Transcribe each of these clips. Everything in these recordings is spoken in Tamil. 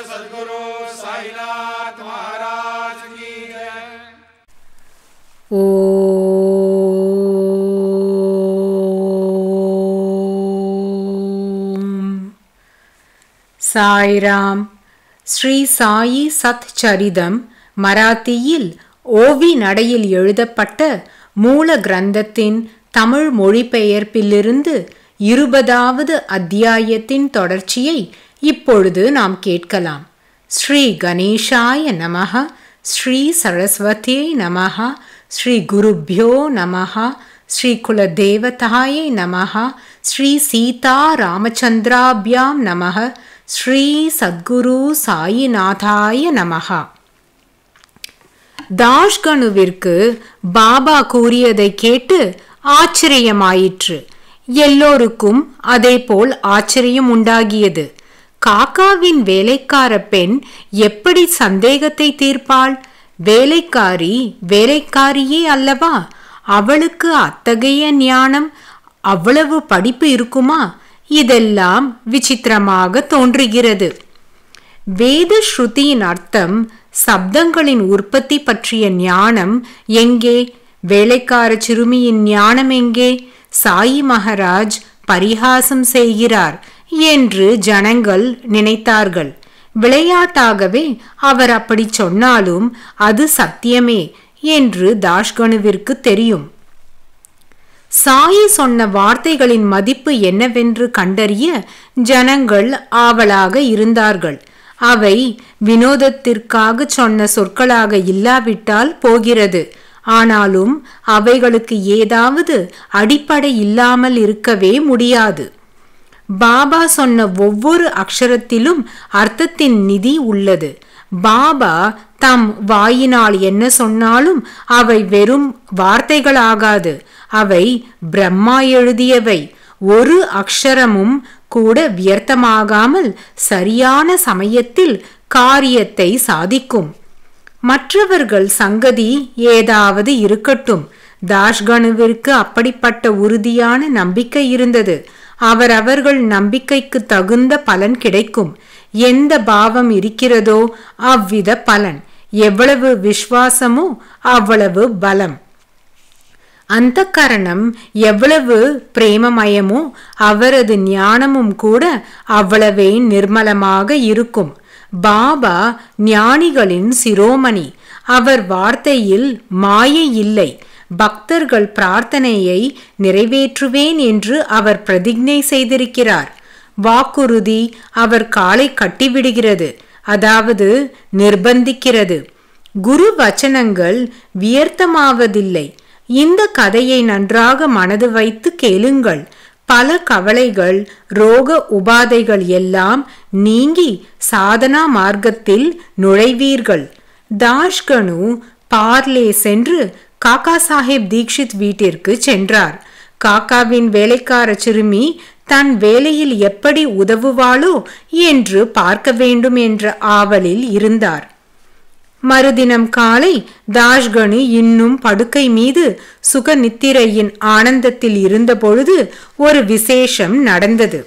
सदगुरु साईनाथ महाराज की जय ஓம் சாய்ராம் ஸ்ரீ சாயி சத் சரிதம் மராத்தியில் ஓவி நடையில் எழுதப்பட்ட மூல கிரந்தத்தின் தமிழ் மொழிபெயர்ப்பிலிருந்து இருபதாவது அத்தியாயத்தின் தொடர்ச்சியை இப்பொழுது நாம் கேட்கலாம் ஸ்ரீ கணேஷாய நமஹ ஸ்ரீ சரஸ்வதியை நமஹ ஸ்ரீ குருப்யோ நமஹ ஸ்ரீ குலதேவதாயை நமஹ ஸ்ரீ சீதா ராமச்சந்திராபியாம் நமஹ ஸ்ரீ சத்குரு சாயிநாதாய நமஹ தாஷ்கனுவிற்கு பாபா கூறியதை கேட்டு ஆச்சரியமாயிற்று எல்லோருக்கும் அதேபோல் ஆச்சரியம் உண்டாகியது காக்காவின் வேலைக்கார பெண் எப்படி சந்தேகத்தை தீர்ப்பாள் வேலைக்காரி வேலைக்காரியே அல்லவா அவளுக்கு அத்தகைய ஞானம் அவ்வளவு படிப்பு இருக்குமா இதெல்லாம் விசித்திரமாக தோன்றுகிறது வேத ஸ்ருதியின் அர்த்தம் சப்தங்களின் உற்பத்தி பற்றிய ஞானம் எங்கே வேலைக்கார சிறுமியின் ஞானம் எங்கே சாயி மகாராஜ் பரிகாசம் செய்கிறார் என்று ஜனங்கள் நினைத்தார்கள் விளையாட்டாகவே அவர் அப்படி சொன்னாலும் அது சத்தியமே என்று தாஷ்கனுவிற்கு தெரியும் சாயி சொன்ன வார்த்தைகளின் மதிப்பு என்னவென்று கண்டறிய ஜனங்கள் ஆவலாக இருந்தார்கள் அவை வினோதத்திற்காக சொன்ன சொற்களாக இல்லாவிட்டால் போகிறது ஆனாலும் அவைகளுக்கு ஏதாவது அடிப்படை இல்லாமல் இருக்கவே முடியாது பாபா சொன்ன ஒவ்வொரு அக்ஷரத்திலும் அர்த்தத்தின் நிதி உள்ளது பாபா தம் வாயினால் என்ன சொன்னாலும் அவை வெறும் வார்த்தைகளாகாது அவை பிரம்மா எழுதியவை ஒரு அக்ஷரமும் கூட வியர்த்தமாகாமல் சரியான சமயத்தில் காரியத்தை சாதிக்கும் மற்றவர்கள் சங்கதி ஏதாவது இருக்கட்டும் தாஷ்கனுவிற்கு அப்படிப்பட்ட உறுதியான நம்பிக்கை இருந்தது அவரவர்கள் நம்பிக்கைக்கு தகுந்த பலன் கிடைக்கும் எந்த பாவம் இருக்கிறதோ அவ்வித பலன் எவ்வளவு விசுவாசமோ அவ்வளவு பலம் அந்த கரணம் எவ்வளவு பிரேமமயமோ அவரது ஞானமும் கூட அவ்வளவே நிர்மலமாக இருக்கும் பாபா ஞானிகளின் சிரோமணி அவர் வார்த்தையில் மாயை இல்லை பக்தர்கள் பிரார்த்தனையை நிறைவேற்றுவேன் என்று அவர் பிரதிஜை செய்திருக்கிறார் வாக்குறுதி அவர் காலை கட்டிவிடுகிறது அதாவது நிர்பந்திக்கிறது குரு வச்சனங்கள் வியர்த்தமாவதில்லை இந்த கதையை நன்றாக மனது வைத்து கேளுங்கள் பல கவலைகள் ரோக உபாதைகள் எல்லாம் நீங்கி சாதனா மார்க்கத்தில் நுழைவீர்கள் தாஷ்கனு பார்லே சென்று காக்கா சாஹேப் தீக்ஷித் வீட்டிற்கு சென்றார் காக்காவின் வேலைக்கார சிறுமி தன் வேலையில் எப்படி உதவுவாளோ என்று பார்க்க வேண்டும் என்ற ஆவலில் இருந்தார் மறுதினம் காலை தாஷ்கனு இன்னும் படுக்கை மீது சுக நித்திரையின் ஆனந்தத்தில் இருந்தபொழுது ஒரு விசேஷம் நடந்தது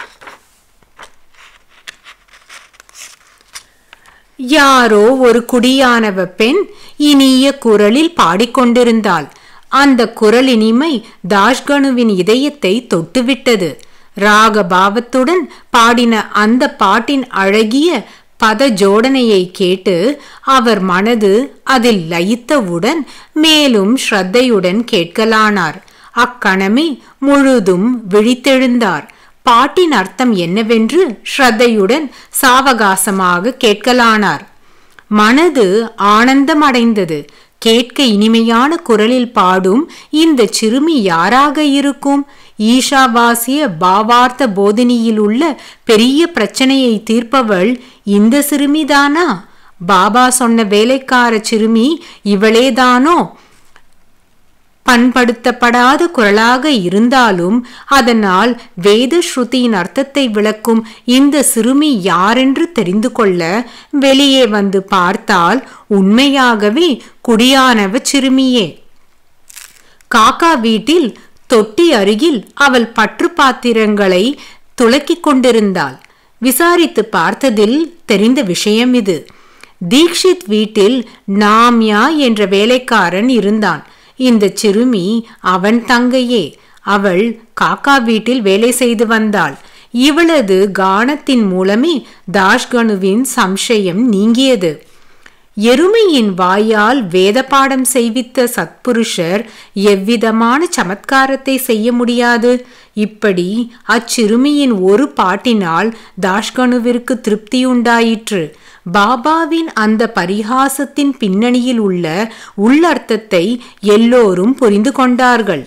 யாரோ ஒரு குடியானவ பெண் இனிய குரலில் பாடிக்கொண்டிருந்தாள் அந்த குரல் இனிமை தாஷ்கனுவின் இதயத்தை தொட்டுவிட்டது ராக பாவத்துடன் பாடின அந்த பாட்டின் அழகிய பத ஜோடனையை கேட்டு அவர் மனது அதில் லயித்தவுடன் மேலும் ஸ்ரத்தையுடன் கேட்கலானார் அக்கணமே முழுதும் விழித்தெழுந்தார் பாட்டின் அர்த்தம் என்னவென்று ஸ்ரத்தையுடன் சாவகாசமாக கேட்கலானார் மனது ஆனந்தமடைந்தது கேட்க இனிமையான குரலில் பாடும் இந்த சிறுமி யாராக இருக்கும் ஈஷாவாசிய பாவார்த்த போதினியில் உள்ள பெரிய பிரச்சனையை தீர்ப்பவள் இந்த சிறுமிதானா பாபா சொன்ன வேலைக்கார சிறுமி இவளேதானோ பண்படுத்தப்படாத குரலாக இருந்தாலும் அதனால் வேத ஸ்ருதியின் அர்த்தத்தை விளக்கும் இந்த சிறுமி யாரென்று தெரிந்து கொள்ள வெளியே வந்து பார்த்தால் உண்மையாகவே குடியானவ சிறுமியே காக்கா வீட்டில் தொட்டி அருகில் அவள் பற்று பாத்திரங்களை துலக்கிக் கொண்டிருந்தாள் விசாரித்து பார்த்ததில் தெரிந்த விஷயம் இது தீக்ஷித் வீட்டில் நாம்யா என்ற வேலைக்காரன் இருந்தான் இந்த சிறுமி அவன் தங்கையே அவள் காக்கா வீட்டில் வேலை செய்து வந்தாள் இவளது கானத்தின் மூலமே தாஷ்கனுவின் சம்சயம் நீங்கியது எருமையின் வாயால் வேத பாடம் செய்வித்த சத்புருஷர் எவ்விதமான சமத்காரத்தை செய்ய முடியாது இப்படி அச்சிறுமியின் ஒரு பாட்டினால் தாஷ்கனுவிற்கு திருப்தியுண்டாயிற்று பாபாவின் அந்த பரிகாசத்தின் பின்னணியில் உள்ள உள்ளர்த்தத்தை எல்லோரும் புரிந்து கொண்டார்கள்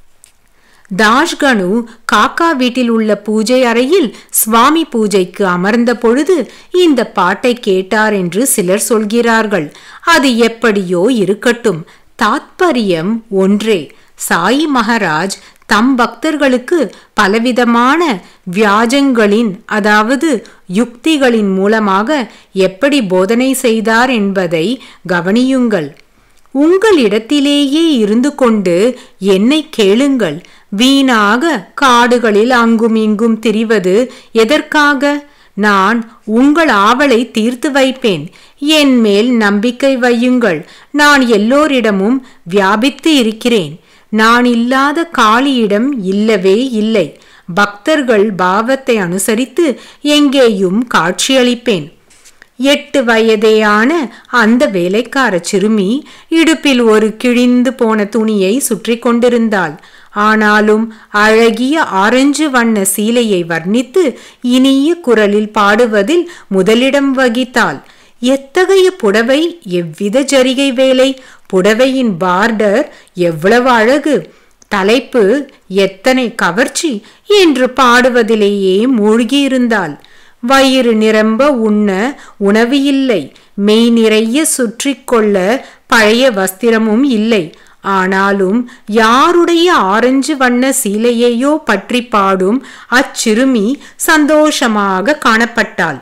தாஷ்கனு காக்கா வீட்டில் உள்ள பூஜை அறையில் சுவாமி பூஜைக்கு அமர்ந்த பொழுது இந்த பாட்டை கேட்டார் என்று சிலர் சொல்கிறார்கள் அது எப்படியோ இருக்கட்டும் தாத்பரியம் ஒன்றே சாயி மகாராஜ் தம் பக்தர்களுக்கு பலவிதமான வியாஜங்களின் அதாவது யுக்திகளின் மூலமாக எப்படி போதனை செய்தார் என்பதை கவனியுங்கள் உங்களிடத்திலேயே இருந்து கொண்டு என்னை கேளுங்கள் வீணாக காடுகளில் அங்கும் இங்கும் திரிவது எதற்காக நான் உங்கள் ஆவலை தீர்த்து வைப்பேன் என் மேல் நம்பிக்கை வையுங்கள் நான் எல்லோரிடமும் வியாபித்து இருக்கிறேன் நான் இல்லாத காளியிடம் இல்லவே இல்லை பக்தர்கள் பாவத்தை அனுசரித்து எங்கேயும் காட்சியளிப்பேன் எட்டு வயதேயான அந்த வேலைக்கார சிறுமி இடுப்பில் ஒரு கிழிந்து போன துணியை சுற்றி கொண்டிருந்தாள் ஆனாலும் அழகிய ஆரஞ்சு வண்ண சீலையை வர்ணித்து இனிய குரலில் பாடுவதில் முதலிடம் வகித்தாள் எத்தகைய புடவை எவ்வித ஜரிகை வேலை புடவையின் பார்டர் எவ்வளவு அழகு தலைப்பு எத்தனை கவர்ச்சி என்று பாடுவதிலேயே மூழ்கியிருந்தாள் வயிறு நிரம்ப உண்ண உணவு இல்லை மெய் நிறைய சுற்றி கொள்ள பழைய வஸ்திரமும் இல்லை ஆனாலும் யாருடைய ஆரஞ்சு வண்ண சீலையையோ பற்றி பாடும் அச்சிறுமி சந்தோஷமாக காணப்பட்டாள்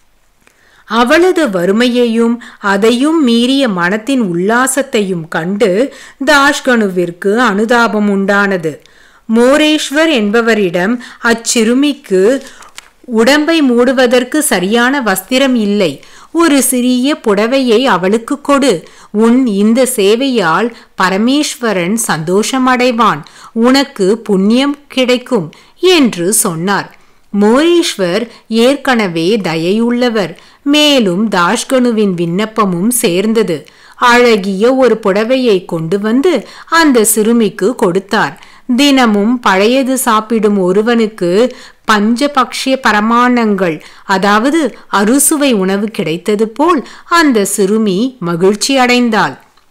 அவளது வறுமையையும் அதையும் மீறிய மனத்தின் உல்லாசத்தையும் கண்டு தாஷ்கனுவிற்கு அனுதாபம் உண்டானது மோரேஸ்வர் என்பவரிடம் அச்சிறுமிக்கு உடம்பை மூடுவதற்கு சரியான வஸ்திரம் இல்லை ஒரு சிறிய புடவையை அவளுக்கு கொடு உன் இந்த சேவையால் பரமேஸ்வரன் சந்தோஷமடைவான் உனக்கு புண்ணியம் கிடைக்கும் என்று சொன்னார் மோரேஸ்வர் ஏற்கனவே தயையுள்ளவர் மேலும் தாஷ்கனுவின் விண்ணப்பமும் சேர்ந்தது அழகிய ஒரு புடவையை கொண்டு வந்து அந்த சிறுமிக்கு கொடுத்தார் தினமும் பழையது சாப்பிடும் ஒருவனுக்கு பஞ்சபக்ஷிய பரமானங்கள் அதாவது அறுசுவை உணவு கிடைத்தது போல் அந்த சிறுமி மகிழ்ச்சி அடைந்தாள்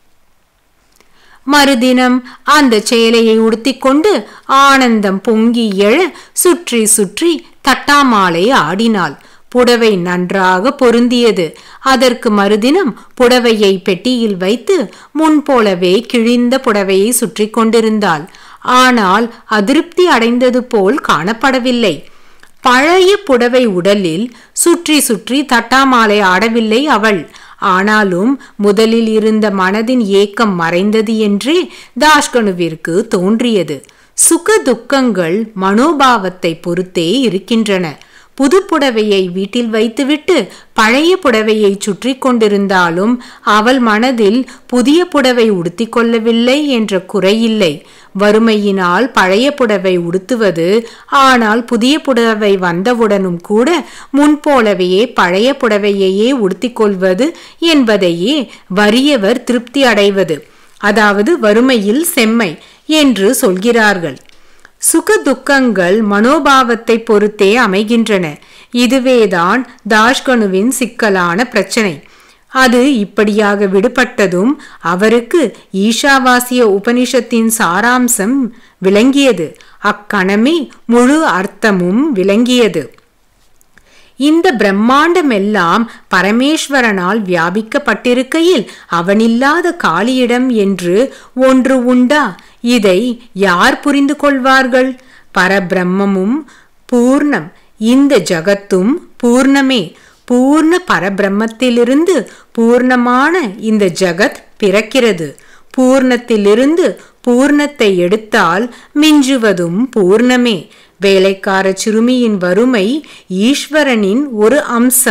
மறுதினம் அந்த சேலையை உடுத்திக்கொண்டு ஆனந்தம் பொங்கி எழ சுற்றி சுற்றி தட்டாமாலை ஆடினாள் புடவை நன்றாக பொருந்தியது அதற்கு மறுதினம் புடவையை பெட்டியில் வைத்து முன்போலவே கிழிந்த புடவையை சுற்றி கொண்டிருந்தாள் ஆனால் அதிருப்தி அடைந்தது போல் காணப்படவில்லை பழைய புடவை உடலில் சுற்றி சுற்றி தட்டாமாலை ஆடவில்லை அவள் ஆனாலும் முதலில் இருந்த மனதின் ஏக்கம் மறைந்தது என்றே தாஷ்கனுவிற்கு தோன்றியது சுக துக்கங்கள் மனோபாவத்தை பொறுத்தே இருக்கின்றன புது புடவையை வீட்டில் வைத்துவிட்டு பழைய புடவையை சுற்றி கொண்டிருந்தாலும் அவள் மனதில் புதிய புடவை உடுத்திக் கொள்ளவில்லை என்ற குறையில்லை வறுமையினால் பழைய புடவை உடுத்துவது ஆனால் புதிய புடவை வந்தவுடனும் கூட முன்போலவே பழைய புடவையையே உடுத்திக்கொள்வது என்பதையே வறியவர் திருப்தி அடைவது அதாவது வறுமையில் செம்மை என்று சொல்கிறார்கள் சுக துக்கங்கள் மனோபாவத்தை பொறுத்தே அமைகின்றன இதுவேதான் தாஷ்கனுவின் சிக்கலான பிரச்சனை அது இப்படியாக விடுபட்டதும் அவருக்கு ஈஷாவாசிய உபனிஷத்தின் சாராம்சம் விளங்கியது அக்கணமே முழு அர்த்தமும் விளங்கியது இந்த பிரம்மாண்டமெல்லாம் பரமேஸ்வரனால் வியாபிக்கப்பட்டிருக்கையில் அவனில்லாத காளியிடம் என்று ஒன்று உண்டா இதை யார் புரிந்து கொள்வார்கள் பரபிரம்மமும் பூர்ணம் இந்த ஜகத்தும் பூர்ணமே பூர்ண பரபிரம்மத்திலிருந்து பூர்ணமான இந்த ஜகத் பிறக்கிறது பூர்ணத்திலிருந்து பூர்ணத்தை எடுத்தால் மிஞ்சுவதும் பூர்ணமே வேலைக்கார சிறுமியின் வறுமை ஈஸ்வரனின் ஒரு அம்சம்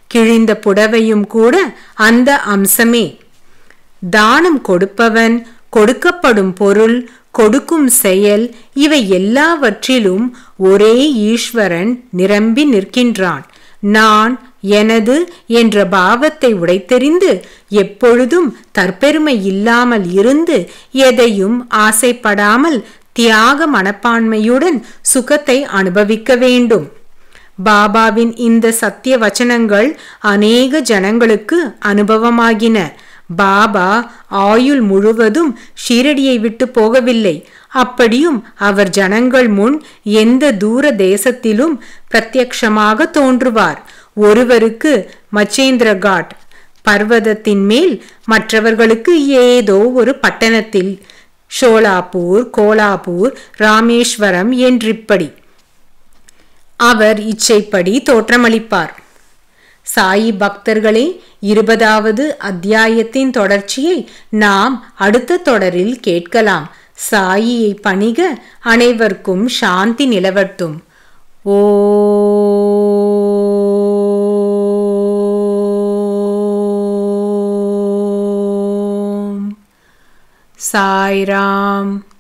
கிழிந்த புடவையும் கூட அந்த அம்சமே தானம் கொடுப்பவன் கொடுக்கப்படும் பொருள் கொடுக்கும் செயல் இவை எல்லாவற்றிலும் ஒரே ஈஸ்வரன் நிரம்பி நிற்கின்றான் நான் எனது என்ற பாவத்தை உடைத்தெறிந்து எப்பொழுதும் தற்பெருமை இல்லாமல் இருந்து எதையும் ஆசைப்படாமல் தியாக மனப்பான்மையுடன் சுகத்தை அனுபவிக்க வேண்டும் பாபாவின் இந்த சத்திய வச்சனங்கள் அநேக ஜனங்களுக்கு அனுபவமாகின பாபா ஆயுள் முழுவதும் ஷீரடியை விட்டு போகவில்லை அப்படியும் அவர் ஜனங்கள் முன் எந்த தூர தேசத்திலும் பிரத்யக்ஷமாக தோன்றுவார் ஒருவருக்கு மச்சேந்திர காட் பர்வதத்தின் மேல் மற்றவர்களுக்கு ஏதோ ஒரு பட்டணத்தில் ஷோலாப்பூர் கோலாப்பூர் ராமேஸ்வரம் என்றிப்படி அவர் இச்சைப்படி தோற்றமளிப்பார் சாயி பக்தர்களே இருபதாவது அத்தியாயத்தின் தொடர்ச்சியை நாம் அடுத்த தொடரில் கேட்கலாம் சாயியை பணிக அனைவருக்கும் சாந்தி நிலவட்டும் ஓம் சாய்ராம்